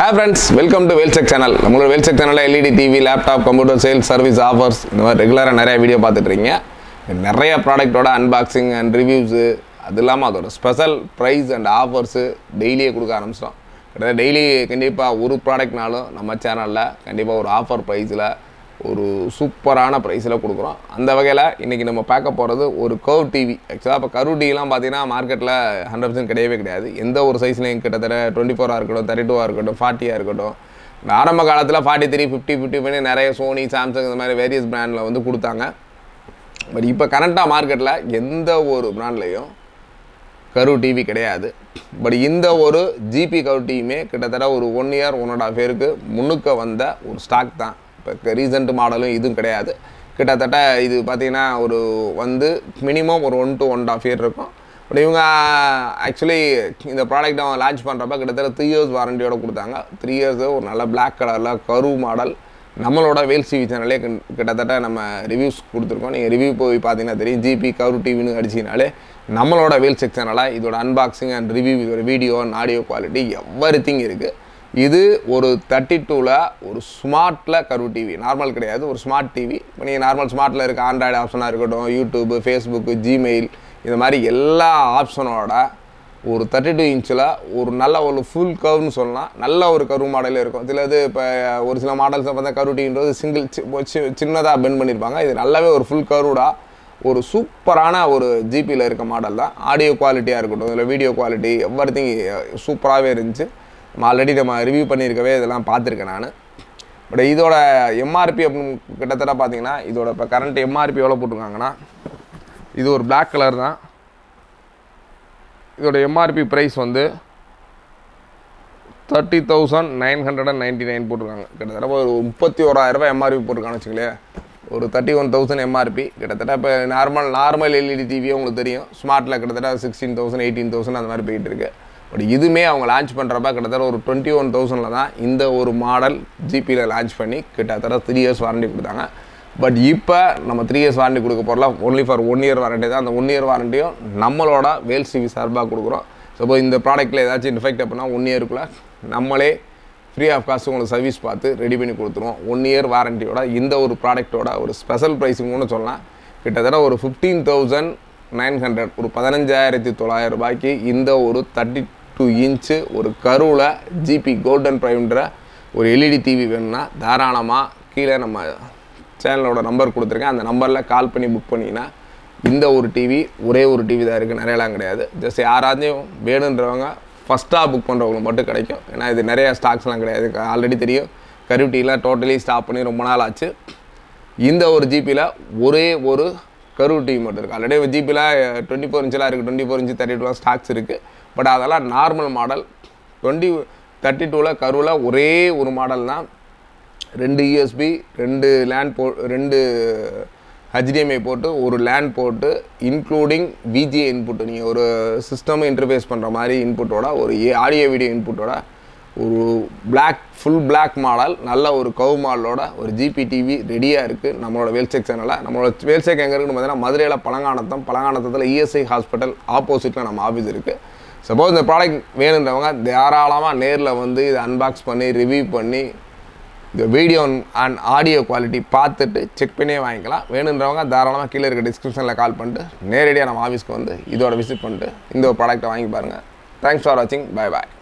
hi friends welcome to Velcheck channel நம்மளோட வேல்செக் சேனலில் LED TV laptop computer sales service offers இந்த மாதிரி ரெகுலராக நிறைய வீடியோ பார்த்துட்டு இருக்கீங்க நிறைய ப்ராடக்ட்டோட அன்பாக்சிங் அண்ட் ரிவ்யூஸு அது இல்லாமல் அதோட ஸ்பெஷல் ப்ரைஸ் அண்ட் ஆஃபர்ஸு டெய்லியே கொடுக்க ஆரம்பிச்சிட்டோம் கிட்டத்தட்ட டெய்லி கண்டிப்பாக ஒரு ப்ராடக்ட்னாலும் நம்ம சேனலில் கண்டிப்பாக ஒரு ஆஃபர் ப்ரைஸில் ஒரு சூப்பரான ப்ரைஸில் கொடுக்குறோம் அந்த வகையில் இன்றைக்கி நம்ம பார்க்க போகிறது ஒரு கர்வ் டிவி ஆக்சுவலாக இப்போ கர்வ் டிவிலாம் பார்த்தீங்கன்னா மார்க்கெட்டில் ஹண்ட்ரட் பர்சன்ட் கிடையவே கிடையாது எந்த ஒரு சைஸ்லையும் கிட்டத்தட்ட டுவெண்ட்டி ஃபோராக இருக்கட்டும் தேர்ட்டி டூவாக இருக்கட்டும் ஃபார்ட்டியாக இருக்கட்டும் இந்த ஆரம்ப காலத்தில் ஃபார்ட்டி த்ரீ ஃபிஃப்டி ஃபிஃப்டி பண்ணி நிறைய சோனி சாம்சங் இந்த மாதிரி வேரியஸ் பிராண்டில் வந்து கொடுத்தாங்க பட் இப்போ கரண்ட்டாக மார்க்கெட்டில் எந்த ஒரு பிராண்ட்லேயும் கரு டிவி கிடையாது பட் இந்த ஒரு ஜிபி கரு டிவியுமே கிட்டத்தட்ட ஒரு one year one and half இயருக்கு முன்னுக்க வந்த ஒரு ஸ்டாக் தான் இப்போ ரீசெண்ட் மாடலும் இதுவும் கிடையாது கிட்டத்தட்ட இது பார்த்திங்கன்னா ஒரு வந்து மினிமம் ஒரு one to one and half year இருக்கும் பட் இவங்க ஆக்சுவலி இந்த ப்ராடக்ட் அவங்க லான்ச் பண்ணுறப்ப கிட்டத்தட்ட த்ரீ இயர்ஸ் வாரண்டியோட கொடுத்தாங்க த்ரீ இயர்ஸ் ஒரு நல்ல பிளாக் கலரில் கரு மாடல் நம்மளோட வேல்ஸ் டிவி சேனலே கிட்டத்தட்ட நம்ம ரிவ்யூஸ் கொடுத்துருக்கோம் நீங்கள் ரிவ்யூ போய் பார்த்தீங்கன்னா தெரியும் ஜிபி கரு டிவின்னு அடிச்சிங்கனாலே நம்மளோட வேல் செக் சேனலாக இதோட அன்பாக்சிங் அண்ட் ரிவ்யூ இதோட video and audio quality everything இருக்குது இது ஒரு தேர்ட்டி டூவில் ஒரு ஸ்மார்ட்டில் கரு டிவி நார்மல் கிடையாது ஒரு ஸ்மார்ட் டிவி இப்போ நீங்கள் நார்மல் ஸ்மார்ட்டில் இருக்க ஆண்ட்ராய்டு ஆப்ஷனாக இருக்கட்டும் யூடியூப்பு ஃபேஸ்புக்கு ஜிமெயில் இந்த மாதிரி எல்லா ஆப்ஷனோட ஒரு தேர்ட்டி டூ இன்ச்சில் ஒரு நல்ல ஒரு ஃபுல் கர்வ்னு சொல்லலாம் நல்ல ஒரு கர்வ் மாடலே இருக்கும் சில இது இப்போ ஒரு சில மாடல்ஸை பார்த்தா கர்வ் டிவின்றது சிங்கிள் சின்னதாக பெண்ட் பண்ணியிருப்பாங்க இது நல்லாவே ஒரு ஃபுல் கர்வுடாக ஒரு சூப்பரான ஒரு ஜிபியில் இருக்க மாடல் தான் ஆடியோ குவாலிட்டியாக இருக்கட்டும் இதில் வீடியோ குவாலிட்டி எவ்ரி திங் சூப்பராகவே இருந்துச்சு நம்ம ஆல்ரெடி நம்ம ரிவ்யூ பண்ணியிருக்கவே இதெல்லாம் பார்த்துருக்கேன் நான் பட் இதோட எம்ஆர்பி அப்படின்னு கிட்டத்தட்ட பார்த்தீங்கன்னா இதோட இப்போ கரண்ட் எம்ஆர்பி எவ்வளோ போட்டிருக்காங்கன்னா இது ஒரு பிளாக் கலர் தான் இதோட எம்ஆர்பி ப்ரைஸ் வந்து thirty thousand nine hundred and ninety nine போட்டிருக்காங்க கிட்டத்தட்ட ஒரு முப்பத்தி ஓராயிரரூபா எம்ஆர்பி போட்டிருக்கான்னு வச்சுங்களேன் ஒரு தேர்ட்டி ஒன் தௌசண்ட் எம்ஆர்பி கிட்டத்தட்ட இப்போ நார்மல் நார்மல் எல்இடி டிவியே உங்களுக்கு தெரியும் ஸ்மார்ட்டில் கிட்டத்தட்ட சிக்ஸ்டீன் தௌசண்ட் எயிட்டீன் தௌசண்ட் அந்த மாதிரி போயிட்டு இருக்கு பட் இதுவுமே அவங்க லான்ச் பண்ணுறப்ப கிட்டத்தட்ட ஒரு டுவெண்ட்டி ஒன் தௌசண்டில் தான் இந்த ஒரு மாடல் ஜிபியில் லான்ச் பண்ணி கிட்டத்தட்ட த்ரீ இயர்ஸ் வாரண்டி கொடுத்தாங்க பட் இப்போ நம்ம த்ரீ இயர்ஸ் வாரண்டி கொடுக்க போகிறல only for one year warranty தான் அந்த ஒன் இயர் வாரண்டியும் நம்மளோட வேல் சிவி சார்பாக கொடுக்குறோம் சப்போஸ் இந்த ப்ராடக்ட்டில் ஏதாச்சும் டிஃபெக்ட் அப்படின்னா ஒன் இயருக்குள்ளே நம்மளே ஃப்ரீ ஆஃப் காஸ்ட் உங்களுக்கு சர்வீஸ் பார்த்து ரெடி பண்ணி கொடுத்துருவோம் ஒன் இயர் வாரண்டியோட இந்த ஒரு ப்ராடக்ட்டோட ஒரு ஸ்பெஷல் ப்ரைஸிங்னு சொல்லலாம் கிட்டத்தட்ட ஒரு ஃபிஃப்டீன் தௌசண்ட் நைன் ஹண்ட்ரட் ஒரு பதினஞ்சாயிரத்தி தொள்ளாயிரம் ரூபாய்க்கு இந்த ஒரு தேர்ட்டி டூ இன்ச்சு ஒரு கருவில் ஜிபி கோல்டன் ப்ரைம்ன்ற ஒரு எல்இடி டிவி வேணும்னா தாராளமாக கீழே நம்ம சேனலோட நம்பர் கொடுத்துருக்கேன் அந்த நம்பரில் கால் பண்ணி புக் பண்ணிங்கன்னா இந்த ஒரு டிவி ஒரே ஒரு டிவி தான் இருக்குது நிறையலாம் கிடையாது ஜஸ்ட் யாராச்சும் வேணுன்றவங்க ஃபஸ்ட்டாக புக் பண்ணுறவங்களுக்கு மட்டும் கிடைக்கும் ஏன்னா இது நிறைய ஸ்டாக்ஸ்லாம் கிடையாது ஆல்ரெடி தெரியும் கருவி டிவிலாம் டோட்டலி ஸ்டாப் பண்ணி ரொம்ப நாள் ஆச்சு இந்த ஒரு ஜிபியில் ஒரே ஒரு கருவு டிவி மட்டும் இருக்குது ஆல்ரெடி ஜிபியில் டுவெண்ட்டி ஃபோர் இன்ச்செலாம் இருக்குது டுவெண்ட்டி ஃபோர் இன்ச்சு தேர்ட்டி டூலாம் ஸ்டாக்ஸ் இருக்குது பட் அதெல்லாம் நார்மல் மாடல் டுவெண்ட்டி தேர்ட்டி டூவில் கருவில் ஒரே ஒரு மாடல் தான் ரெண்டு யூஎஸ்பி ரெண்டு லேண்ட் போ ரெண்டு ஹெச்டிஎம்ஐ போட்டு ஒரு லேண்ட் போட்டு இன்க்ளூடிங் விஜிஏ இன்புட் நீங்கள் ஒரு சிஸ்டம் இன்டர்ஃபேஸ் பண்ணுற மாதிரி இன்புட்டோட ஒரு ஏ ஆடியோ வீடியோ இன்புட்டோட ஒரு பிளாக் ஃபுல் பிளாக் மாடல் நல்ல ஒரு கவ் மாடலோட ஒரு ஜிபி டிவி ரெடியாக இருக்குது நம்மளோட வேல்செக் சேனலில் நம்மளோட வேல்செக் எங்கே இருக்குன்னு பார்த்தீங்கன்னா மதுரையில் பழங்கானத்தம் பழங்கானத்தத்தில் இஎஸ்ஐ ஹாஸ்பிட்டல் ஆப்போசிட்டில் நம்ம ஆஃபீஸ் இருக்குது சப்போஸ் இந்த ப்ராடக்ட் வேணுன்றவங்க தாராளமாக நேரில் வந்து இதை அன்பாக்ஸ் பண்ணி ரிவ்யூ பண்ணி இந்த வீடியோ அண்ட் ஆடியோ குவாலிட்டி பார்த்துட்டு செக் பண்ணியே வாங்கிக்கலாம் வேணுன்றவங்க தாராளமாக கீழே இருக்க டிஸ்கிரிப்ஷனில் கால் பண்ணிட்டு நேரடியாக நம்ம ஆஃபீஸ்க்கு வந்து இதோட விசிட் பண்ணிட்டு இந்த ஒரு ப்ராடக்ட்டை வாங்கி பாருங்கள் தேங்க்ஸ் ஃபார் வாட்சிங் பை பாய்